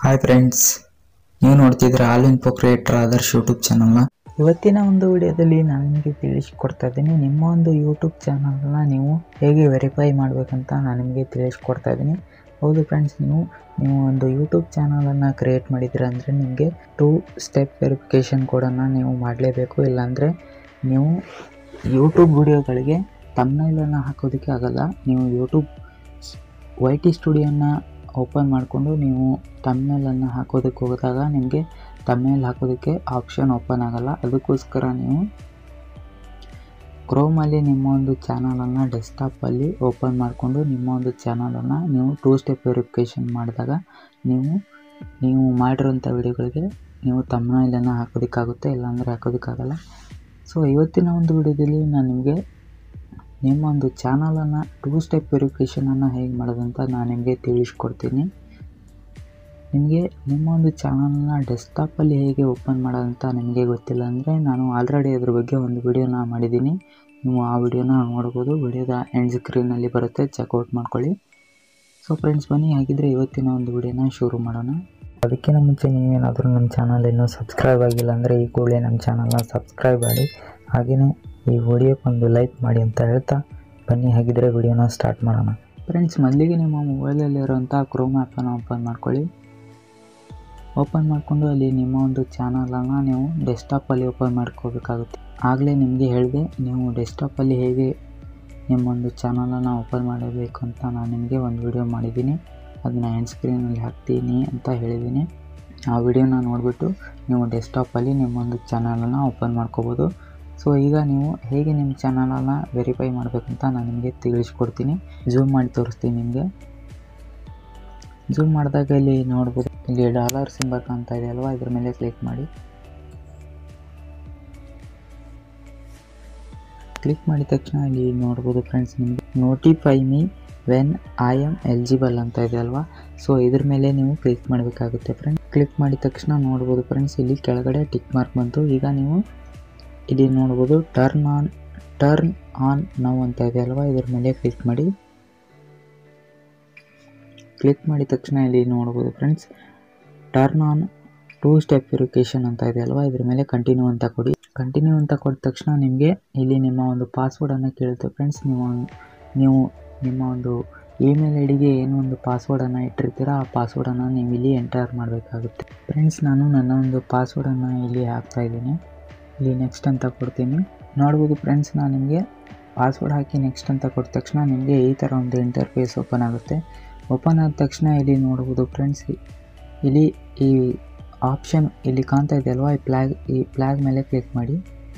hi friends ನೀವು ನೋಡ್ತಿದ್ರೆ all info creator Adarsh YouTube ಚಾನಲ್ನ ಇವತ್ತಿನ ಒಂದು ವಿಡಿಯೋದಲ್ಲಿ ನಾನು ನಿಮಗೆ ತಿಳಿಸ್ಕೊಡ್ತಾ ಇದ್ದೀನಿ ನಿಮ್ಮ ಒಂದು ಯೂಟ್ಯೂಬ್ ಚಾನಲ್ನ ನೀವು ಹೇಗೆ ವೆರಿಫೈ ಮಾಡಬೇಕಂತ ನಾನು ನಿಮಗೆ ತಿಳಿಸ್ಕೊಡ್ತಾ ಇದ್ದೀನಿ ಹೌದು ಫ್ರೆಂಡ್ಸ್ ನೀವು ನೀವು ಒಂದು ಯೂಟ್ಯೂಬ್ ಚಾನಲನ್ನು ಕ್ರಿಯೇಟ್ ಮಾಡಿದ್ದೀರ ಅಂದರೆ ನಿಮಗೆ ಟೂ ಸ್ಟೆಪ್ ವೆರಿಫಿಕೇಷನ್ ಕೋಡನ್ನು ನೀವು ಮಾಡಲೇಬೇಕು ಇಲ್ಲಾಂದರೆ ನೀವು ಯೂಟ್ಯೂಬ್ ವಿಡಿಯೋಗಳಿಗೆ ತಮ್ಮನೇಲನ್ನು ಹಾಕೋದಕ್ಕೆ ಆಗಲ್ಲ ನೀವು ಯೂಟ್ಯೂಬ್ ವೈ ಟಿ ಸ್ಟುಡಿಯೋನ ಓಪನ್ ಮಾಡಿಕೊಂಡು ನೀವು ತಮ್ಮನೇಲನ್ನು ಹಾಕೋದಕ್ಕೆ ಹೋದಾಗ ನಿಮಗೆ ತಮ್ಮನೇಲ್ ಹಾಕೋದಕ್ಕೆ ಆಪ್ಷನ್ ಓಪನ್ ಆಗಲ್ಲ ಅದಕ್ಕೋಸ್ಕರ ನೀವು ಕ್ರೋಮಲ್ಲಿ ನಿಮ್ಮ ಒಂದು ಚಾನಲನ್ನು ಡೆಸ್ಕ್ಟಾಪಲ್ಲಿ ಓಪನ್ ಮಾಡಿಕೊಂಡು ನಿಮ್ಮ ಒಂದು ಚಾನಲನ್ನು ನೀವು ಟೂ ಸ್ಟೆಪ್ ವೆರಿಫಿಕೇಷನ್ ಮಾಡಿದಾಗ ನೀವು ನೀವು ಮಾಡಿರೋಂಥ ವಿಡಿಯೋಗಳಿಗೆ ನೀವು ತಮ್ಮನೇಲನ್ನು ಹಾಕೋದಕ್ಕಾಗುತ್ತೆ ಇಲ್ಲಾಂದರೆ ಹಾಕೋದಕ್ಕಾಗಲ್ಲ ಸೊ ಇವತ್ತಿನ ಒಂದು ವಿಡಿಯೋದಲ್ಲಿ ನಾನು ನಿಮಗೆ ನಿಮ್ಮ ಒಂದು ಚಾನಲನ್ನು ಟೂ ಸ್ಟೆಪ್ ವೆರಿಫಿಕೇಷನನ್ನು ಹೇಗೆ ಮಾಡೋದಂತ ನಾನು ನಿಮಗೆ ತಿಳಿಸ್ಕೊಡ್ತೀನಿ ನಿಮಗೆ ನಿಮ್ಮ ಒಂದು ಚಾನಲ್ನ ಡೆಸ್ಕ್ಟಾಪಲ್ಲಿ ಹೇಗೆ ಓಪನ್ ಮಾಡೋದಂತ ನಿಮಗೆ ಗೊತ್ತಿಲ್ಲ ಅಂದರೆ ನಾನು ಆಲ್ರೆಡಿ ಅದ್ರ ಬಗ್ಗೆ ಒಂದು ವಿಡಿಯೋನ ಮಾಡಿದ್ದೀನಿ ನೀವು ಆ ವಿಡಿಯೋನ ನೋಡ್ಬೋದು ವಿಡಿಯೋದ ಎಂಡ್ ಸ್ಕ್ರೀನಲ್ಲಿ ಬರುತ್ತೆ ಚೆಕ್ಔಟ್ ಮಾಡ್ಕೊಳ್ಳಿ ಸೊ ಫ್ರೆಂಡ್ಸ್ ಬನ್ನಿ ಹಾಗಿದ್ರೆ ಇವತ್ತಿನ ಒಂದು ವಿಡಿಯೋನ ಶುರು ಮಾಡೋಣ ಅದಕ್ಕಿಂತ ಮುಂಚೆ ನೀವೇನಾದರೂ ನಮ್ಮ ಚಾನಲ್ ಇನ್ನೂ ಸಬ್ಸ್ಕ್ರೈಬ್ ಆಗಿಲ್ಲ ಅಂದರೆ ಈ ಕೂಡಲೇ ನಮ್ಮ ಚಾನಲ್ನ ಸಬ್ಸ್ಕ್ರೈಬ್ ಮಾಡಿ ಹಾಗೆಯೇ ಈ ವಿಡಿಯೋಕ್ಕೊಂದು ಲೈಕ್ ಮಾಡಿ ಅಂತ ಹೇಳ್ತಾ ಬನ್ನಿ ಹಾಗಿದ್ರೆ ವಿಡಿಯೋನ ಸ್ಟಾರ್ಟ್ ಮಾಡೋಣ ಫ್ರೆಂಡ್ಸ್ ಮೊದಲಿಗೆ ನಿಮ್ಮ ಮೊಬೈಲಲ್ಲಿರುವಂಥ ಕ್ರೋಮ್ ಆ್ಯಪನ್ನು ಓಪನ್ ಮಾಡ್ಕೊಳ್ಳಿ ಓಪನ್ ಮಾಡಿಕೊಂಡು ಅಲ್ಲಿ ನಿಮ್ಮ ಒಂದು ಚಾನಲನ್ನು ನೀವು ಡೆಸ್ಕ್ಟಾಪಲ್ಲಿ ಓಪನ್ ಮಾಡ್ಕೋಬೇಕಾಗುತ್ತೆ ಆಗಲೇ ನಿಮಗೆ ಹೇಳಿದೆ ನೀವು ಡೆಸ್ಕ್ಟಾಪಲ್ಲಿ ಹೇಗೆ ನಿಮ್ಮೊಂದು ಚಾನಲನ್ನು ಓಪನ್ ಮಾಡಬೇಕು ಅಂತ ನಾನು ನಿಮಗೆ ಒಂದು ವಿಡಿಯೋ ಮಾಡಿದ್ದೀನಿ ಅದನ್ನ ಎಂಡ್ ಸ್ಕ್ರೀನಲ್ಲಿ ಹಾಕ್ತೀನಿ ಅಂತ ಹೇಳಿದ್ದೀನಿ ಆ ವಿಡಿಯೋನ ನೋಡಿಬಿಟ್ಟು ನೀವು ಡೆಸ್ಕ್ಟಾಪಲ್ಲಿ ನಿಮ್ಮೊಂದು ಚಾನಲನ್ನು ಓಪನ್ ಮಾಡ್ಕೋಬೋದು ಸೊ ಈಗ ನೀವು ಹೇಗೆ ನಿಮ್ಮ ಚಾನಲನ್ನು ವೆರಿಫೈ ಮಾಡಬೇಕಂತ ನಾನು ನಿಮಗೆ ತಿಳಿಸ್ಕೊಡ್ತೀನಿ ಝೂಮ್ ಮಾಡಿ ತೋರಿಸ್ತೀನಿ ನಿಮಗೆ ಝೂಮ್ ಮಾಡಿದಾಗ ಇಲ್ಲಿ ನೋಡ್ಬೋದು ಇಲ್ಲಿ ಡಾಲರ್ ಸಿಂಬಲ್ ಕಾಣ್ತಾ ಇದೆ ಅಲ್ವಾ ಇದ್ರ ಮೇಲೆ ಕ್ಲಿಕ್ ಮಾಡಿ ಕ್ಲಿಕ್ ಮಾಡಿದ ತಕ್ಷಣ ಇಲ್ಲಿ ನೋಡ್ಬೋದು ಫ್ರೆಂಡ್ಸ್ ನಿಮಗೆ notify me when I am eligible ಅಂತ ಇದೆ ಅಲ್ವಾ ಸೊ ಇದ್ರ ಮೇಲೆ ನೀವು ಕ್ಲಿಕ್ ಮಾಡಬೇಕಾಗುತ್ತೆ ಫ್ರೆಂಡ್ಸ್ ಕ್ಲಿಕ್ ಮಾಡಿದ ತಕ್ಷಣ ನೋಡ್ಬೋದು ಫ್ರೆಂಡ್ಸ್ ಇಲ್ಲಿ ಕೆಳಗಡೆ ಟಿಕ್ ಮಾರ್ಕ್ ಬಂತು ಈಗ ನೀವು ಇಲ್ಲಿ ನೋಡ್ಬೋದು turn on turn on now ಅಂತ ಇದೆ ಅಲ್ವಾ ಇದ್ರ ಮೇಲೆ ಕ್ಲಿಕ್ ಮಾಡಿ ಕ್ಲಿಕ್ ಮಾಡಿದ ತಕ್ಷಣ ಇಲ್ಲಿ ನೋಡ್ಬೋದು friends turn on two step verification ಅಂತ ಇದೆ ಅಲ್ವಾ ಇದ್ರ ಮೇಲೆ ಕಂಟಿನ್ಯೂ ಅಂತ ಕೊಡಿ ಕಂಟಿನ್ಯೂ ಅಂತ ಕೊಟ್ಟ ತಕ್ಷಣ ನಿಮಗೆ ಇಲ್ಲಿ ನಿಮ್ಮ ಒಂದು ಪಾಸ್ವರ್ಡನ್ನು ಕೇಳುತ್ತೆ ಫ್ರೆಂಡ್ಸ್ ನೀವು ನೀವು ನಿಮ್ಮ ಒಂದು ಇಮೇಲ್ ಐ ಡಿಗೆ ಏನು ಒಂದು ಪಾಸ್ವರ್ಡನ್ನು ಇಟ್ಟಿರ್ತೀರ ಆ ಪಾಸ್ವರ್ಡನ್ನು ನೀವು ಇಲ್ಲಿ ಎಂಟರ್ ಮಾಡಬೇಕಾಗುತ್ತೆ ಫ್ರೆಂಡ್ಸ್ ನಾನು ನನ್ನ ಒಂದು ಪಾಸ್ವರ್ಡನ್ನು ಇಲ್ಲಿ ಹಾಕ್ತಾ ಇದ್ದೀನಿ ಇಲ್ಲಿ ನೆಕ್ಸ್ಟ್ ಅಂತ ಕೊಡ್ತೀನಿ ನೋಡ್ಬೋದು ಫ್ರೆಂಡ್ಸ್ ನಾನು ನಿಮಗೆ ಪಾಸ್ವರ್ಡ್ ಹಾಕಿ ನೆಕ್ಸ್ಟ್ ಅಂತ ಕೊಟ್ಟ ತಕ್ಷಣ ನಿಮಗೆ ಈ ಥರ ಒಂದು ಇಂಟರ್ಫೇಸ್ ಓಪನ್ ಆಗುತ್ತೆ ಓಪನ್ ಆದ ತಕ್ಷಣ ಇಲ್ಲಿ ನೋಡ್ಬೋದು ಫ್ರೆಂಡ್ಸ್ ಇಲ್ಲಿ ಈ ಆಪ್ಷನ್ ಇಲ್ಲಿ ಕಾಣ್ತಾ ಇದೆ ಅಲ್ವಾ ಈ ಪ್ಲ್ಯಾಗ್ ಈ ಪ್ಲ್ಯಾಗ್ ಮೇಲೆ ಕ್ಲಿಕ್ ಮಾಡಿ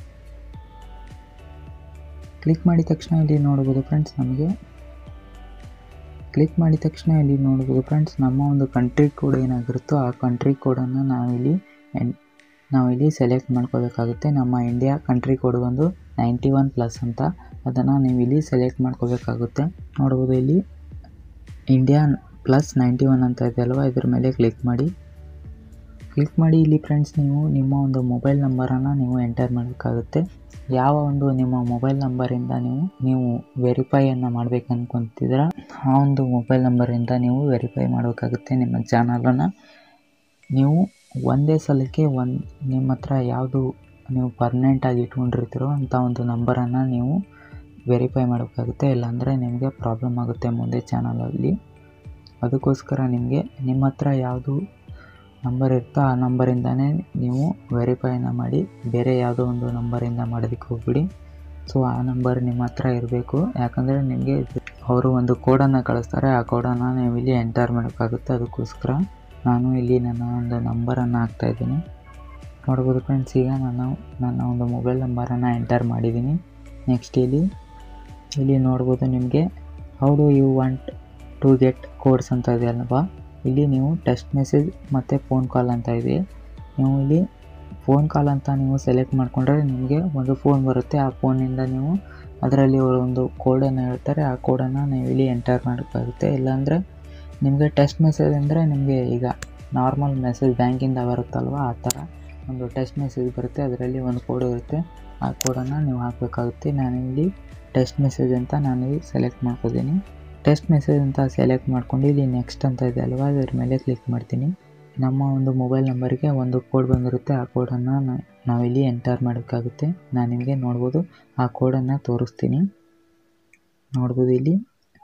ಕ್ಲಿಕ್ ಮಾಡಿದ ತಕ್ಷಣ ಇಲ್ಲಿ ನೋಡ್ಬೋದು ಫ್ರೆಂಡ್ಸ್ ನಮಗೆ ಕ್ಲಿಕ್ ಮಾಡಿದ ತಕ್ಷಣ ಇಲ್ಲಿ ನೋಡ್ಬೋದು ಫ್ರೆಂಡ್ಸ್ ನಮ್ಮ ಒಂದು ಕಂಟ್ರಿ ಕೋಡ್ ಏನಾಗಿರುತ್ತೋ ಆ ಕಂಟ್ರಿ ಕೋಡನ್ನು ನಾವಿಲ್ಲಿ ನಾವಿಲ್ಲಿ ಸೆಲೆಕ್ಟ್ ಮಾಡ್ಕೋಬೇಕಾಗುತ್ತೆ ನಮ್ಮ ಇಂಡಿಯಾ ಕಂಟ್ರಿ ಕೋಡ್ ಬಂದು ನೈಂಟಿ ಒನ್ ಪ್ಲಸ್ ಅಂತ ಅದನ್ನು ನೀವು ಇಲ್ಲಿ ಸೆಲೆಕ್ಟ್ ಮಾಡ್ಕೋಬೇಕಾಗುತ್ತೆ ನೋಡ್ಬೋದು ಇಲ್ಲಿ ಇಂಡಿಯಾ ಪ್ಲಸ್ ನೈಂಟಿ ಒನ್ ಅಂತ ಇದೆ ಅಲ್ವಾ ಇದ್ರ ಮೇಲೆ ಕ್ಲಿಕ್ ಮಾಡಿ ಕ್ಲಿಕ್ ಮಾಡಿ ಇಲ್ಲಿ ಫ್ರೆಂಡ್ಸ್ ನೀವು ನಿಮ್ಮ ಒಂದು ಮೊಬೈಲ್ ನಂಬರನ್ನು ನೀವು ಎಂಟರ್ ಮಾಡಬೇಕಾಗುತ್ತೆ ಯಾವ ಒಂದು ನಿಮ್ಮ ಮೊಬೈಲ್ ನಂಬರಿಂದ ನೀವು ನೀವು ವೆರಿಫೈಯನ್ನು ಮಾಡಬೇಕು ಅನ್ಕೊತಿದ್ದೀರ ಆ ಒಂದು ಮೊಬೈಲ್ ನಂಬರಿಂದ ನೀವು ವೆರಿಫೈ ಮಾಡಬೇಕಾಗುತ್ತೆ ನಿಮ್ಮ ಚಾನಲನ್ನು ನೀವು ಒಂದೇ ಸಲಕ್ಕೆ ಒಂದು ನಿಮ್ಮ ಹತ್ರ ಯಾವುದು ನೀವು ಪರ್ಮನೆಂಟಾಗಿ ಇಟ್ಕೊಂಡಿರ್ತೀರೋ ಅಂಥ ಒಂದು ನಂಬರನ್ನು ನೀವು ವೆರಿಫೈ ಮಾಡಬೇಕಾಗುತ್ತೆ ಇಲ್ಲಾಂದರೆ ನಿಮಗೆ ಪ್ರಾಬ್ಲಮ್ ಆಗುತ್ತೆ ಮುಂದೆ ಚಾನಲಲ್ಲಿ ಅದಕ್ಕೋಸ್ಕರ ನಿಮಗೆ ನಿಮ್ಮ ಹತ್ರ ಯಾವುದು ನಂಬರ್ ಇರುತ್ತೋ ಆ ನಂಬರಿಂದನೇ ನೀವು ವೆರಿಫೈನ ಮಾಡಿ ಬೇರೆ ಯಾವುದೋ ಒಂದು ನಂಬರಿಂದ ಮಾಡೋದಕ್ಕೆ ಹೋಗ್ಬಿಡಿ ಸೊ ಆ ನಂಬರ್ ನಿಮ್ಮ ಹತ್ರ ಇರಬೇಕು ಯಾಕಂದರೆ ನಿಮಗೆ ಅವರು ಒಂದು ಕೋಡನ್ನು ಕಳಿಸ್ತಾರೆ ಆ ಕೋಡನ್ನು ನೀವು ಇಲ್ಲಿ ಎಂಟರ್ ಮಾಡೋಕ್ಕಾಗುತ್ತೆ ಅದಕ್ಕೋಸ್ಕರ ನಾನು ಇಲ್ಲಿ ನನ್ನ ಒಂದು ನಂಬರನ್ನು ಹಾಕ್ತಾಯಿದ್ದೀನಿ ನೋಡ್ಬೋದು ಫ್ರೆಂಡ್ಸ್ ಈಗ ನಾನು ನನ್ನ ಒಂದು ಮೊಬೈಲ್ ನಂಬರನ್ನು ಎಂಟರ್ ಮಾಡಿದ್ದೀನಿ ನೆಕ್ಸ್ಟ್ ಇಲ್ಲಿ ಇಲ್ಲಿ ನೋಡ್ಬೋದು ನಿಮಗೆ how do you want to get codes ಅಂತ ಇದೆ ಅಲ್ವಾ ಇಲ್ಲಿ ನೀವು ಟೆಕ್ಸ್ಟ್ ಮೆಸೇಜ್ ಮತ್ತು ಫೋನ್ ಕಾಲ್ ಅಂತ ಇದೆ ನೀವು ಇಲ್ಲಿ ಫೋನ್ ಕಾಲ್ ಅಂತ ನೀವು ಸೆಲೆಕ್ಟ್ ಮಾಡಿಕೊಂಡ್ರೆ ನಿಮಗೆ ಒಂದು ಫೋನ್ ಬರುತ್ತೆ ಆ ಫೋನಿಂದ ನೀವು ಅದರಲ್ಲಿ ಅವರು ಒಂದು ಕೋಡನ್ನು ಹೇಳ್ತಾರೆ ಆ ಕೋಡನ್ನು ನೀವು ಇಲ್ಲಿ ಎಂಟರ್ ಮಾಡೋಕ್ಕಾಗುತ್ತೆ ಇಲ್ಲಾಂದರೆ ನಿಮಗೆ ಟೆಕ್ಸ್ಟ್ ಮೆಸೇಜ್ ಅಂದರೆ ನಿಮಗೆ ಈಗ ನಾರ್ಮಲ್ ಮೆಸೇಜ್ ಬ್ಯಾಂಕಿಂದ ಬರುತ್ತಲ್ವ ಆ ಥರ ಒಂದು ಟೆಕ್ಸ್ಟ್ ಮೆಸೇಜ್ ಬರುತ್ತೆ ಅದರಲ್ಲಿ ಒಂದು ಕೋಡ್ ಇರುತ್ತೆ ಆ ಕೋಡನ್ನು ನೀವು ಹಾಕಬೇಕಾಗುತ್ತೆ ನಾನು ಇಲ್ಲಿ ಟೆಕ್ಸ್ಟ್ ಮೆಸೇಜ್ ಅಂತ ನಾನು ಇಲ್ಲಿ ಸೆಲೆಕ್ಟ್ ಮಾಡ್ಕೋತೀನಿ ಟೆಕ್ಸ್ಟ್ ಮೆಸೇಜ್ ಅಂತ ಸೆಲೆಕ್ಟ್ ಮಾಡ್ಕೊಂಡು ಇಲ್ಲಿ ನೆಕ್ಸ್ಟ್ ಅಂತ ಇದೆ ಅಲ್ವಾ ಅದ್ರ ಮೇಲೆ ಕ್ಲಿಕ್ ಮಾಡ್ತೀನಿ ನಮ್ಮ ಒಂದು ಮೊಬೈಲ್ ನಂಬರಿಗೆ ಒಂದು ಕೋಡ್ ಬಂದಿರುತ್ತೆ ಆ ಕೋಡನ್ನು ನಾವಿಲ್ಲಿ ಎಂಟರ್ ಮಾಡಬೇಕಾಗುತ್ತೆ ನಾನು ನಿಮಗೆ ನೋಡ್ಬೋದು ಆ ಕೋಡನ್ನು ತೋರಿಸ್ತೀನಿ ನೋಡ್ಬೋದು ಇಲ್ಲಿ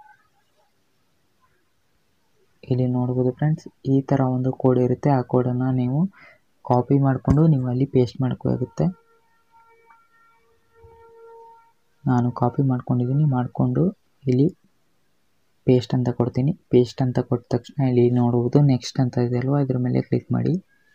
ಇಲ್ಲಿ ನೋಡ್ಬೋದು ಫ್ರೆಂಡ್ಸ್ ಈ ಥರ ಒಂದು ಕೋಡ್ ಇರುತ್ತೆ ಆ ಕೋಡನ್ನು ನೀವು ಕಾಪಿ ಮಾಡಿಕೊಂಡು ನೀವು ಅಲ್ಲಿ ಪೇಸ್ಟ್ ಮಾಡ್ಕೋಗುತ್ತೆ ನಾನು ಕಾಪಿ ಮಾಡ್ಕೊಂಡಿದ್ದೀನಿ ಮಾಡಿಕೊಂಡು ಇಲ್ಲಿ ಪೇಸ್ಟ್ ಅಂತ ಕೊಡ್ತೀನಿ ಪೇಸ್ಟ್ ಅಂತ ಕೊಟ್ಟ ತಕ್ಷಣ ಇಲ್ಲಿ ನೋಡುವುದು ನೆಕ್ಸ್ಟ್ ಅಂತ ಇದೆ ಅಲ್ವಾ ಇದ್ರ ಮೇಲೆ ಕ್ಲಿಕ್ ಮಾಡಿ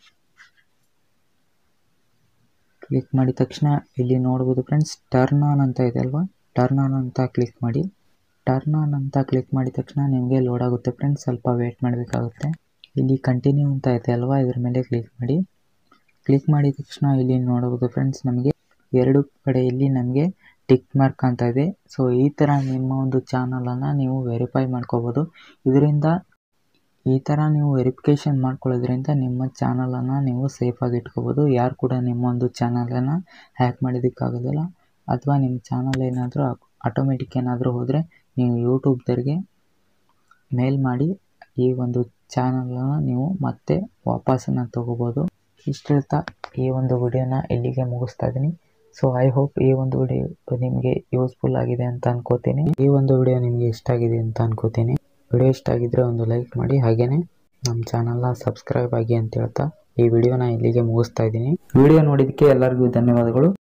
ಕ್ಲಿಕ್ ಮಾಡಿದ ತಕ್ಷಣ ಇಲ್ಲಿ ನೋಡ್ಬೋದು ಫ್ರೆಂಡ್ಸ್ ಟರ್ನ್ ಆನ್ ಅಂತ ಇದೆ ಅಲ್ವಾ ಟರ್ನ್ ಆನ್ ಅಂತ ಕ್ಲಿಕ್ ಮಾಡಿ ಟರ್ನ್ ಆನ್ ಅಂತ ಕ್ಲಿಕ್ ಮಾಡಿದ ತಕ್ಷಣ ನಿಮಗೆ ಲೋಡ್ ಆಗುತ್ತೆ ಫ್ರೆಂಡ್ಸ್ ಸ್ವಲ್ಪ ವೇಟ್ ಮಾಡಬೇಕಾಗುತ್ತೆ ಇಲ್ಲಿ ಕಂಟಿನ್ಯೂ ಅಂತ ಇದೆ ಅಲ್ವಾ ಇದ್ರ ಮೇಲೆ ಕ್ಲಿಕ್ ಮಾಡಿ ಕ್ಲಿಕ್ ಮಾಡಿದ ತಕ್ಷಣ ಇಲ್ಲಿ ನೋಡಬಹುದು ಫ್ರೆಂಡ್ಸ್ ನಮಗೆ ಎರಡು ಕಡೆ ಇಲ್ಲಿ ನಮಗೆ ಟಿಕ್ ಮಾರ್ಕ್ ಅಂತ ಇದೆ ಸೊ ಈ ಥರ ನಿಮ್ಮ ಒಂದು ಚಾನಲನ್ನು ನೀವು ವೆರಿಫೈ ಮಾಡ್ಕೋಬೋದು ಇದರಿಂದ ಈ ಥರ ನೀವು ವೆರಿಫಿಕೇಷನ್ ಮಾಡ್ಕೊಳ್ಳೋದ್ರಿಂದ ನಿಮ್ಮ ಚಾನಲನ್ನು ನೀವು ಸೇಫಾಗಿ ಇಟ್ಕೋಬೋದು ಯಾರು ಕೂಡ ನಿಮ್ಮ ಒಂದು ಚಾನಲನ್ನು ಹ್ಯಾಕ್ ಮಾಡೋದಕ್ಕಾಗೋದಿಲ್ಲ ಅಥವಾ ನಿಮ್ಮ ಚಾನಲ್ ಏನಾದರೂ ಆಟೋಮೆಟಿಕ್ ಏನಾದರೂ ಹೋದರೆ ನೀವು ಯೂಟ್ಯೂಬ್ದವ್ರಿಗೆ ಮೇಲ್ ಮಾಡಿ ಈ ಒಂದು ಚಾನಲನ್ನು ನೀವು ಮತ್ತೆ ವಾಪಸ್ಸನ್ನು ತೊಗೋಬೋದು ಇಷ್ಟು ಹೇಳ್ತಾ ಈ ಒಂದು ವಿಡಿಯೋನ ಇಲ್ಲಿಗೆ ಮುಗಿಸ್ತಾ ಇದ್ದೀನಿ ಸೊ ಐ ಹೋಪ್ ಈ ಒಂದು ವಿಡಿಯೋ ನಿಮಗೆ ಯೂಸ್ಫುಲ್ ಆಗಿದೆ ಅಂತ ಅನ್ಕೋತೀನಿ ಈ ಒಂದು ವಿಡಿಯೋ ನಿಮಗೆ ಇಷ್ಟ ಆಗಿದೆ ಅಂತ ಅನ್ಕೋತೀನಿ ವಿಡಿಯೋ ಇಷ್ಟ ಆಗಿದ್ರೆ ಒಂದು ಲೈಕ್ ಮಾಡಿ ಹಾಗೆಯೇ ನಮ್ಮ ಚಾನಲ್ನ ಸಬ್ಸ್ಕ್ರೈಬ್ ಆಗಿ ಅಂತ ಹೇಳ್ತಾ ಈ ವಿಡಿಯೋನ ಇಲ್ಲಿಗೆ ಮುಗಿಸ್ತಾ ಇದ್ದೀನಿ ವಿಡಿಯೋ ನೋಡಿದ್ದಕ್ಕೆ ಎಲ್ಲರಿಗೂ ಧನ್ಯವಾದಗಳು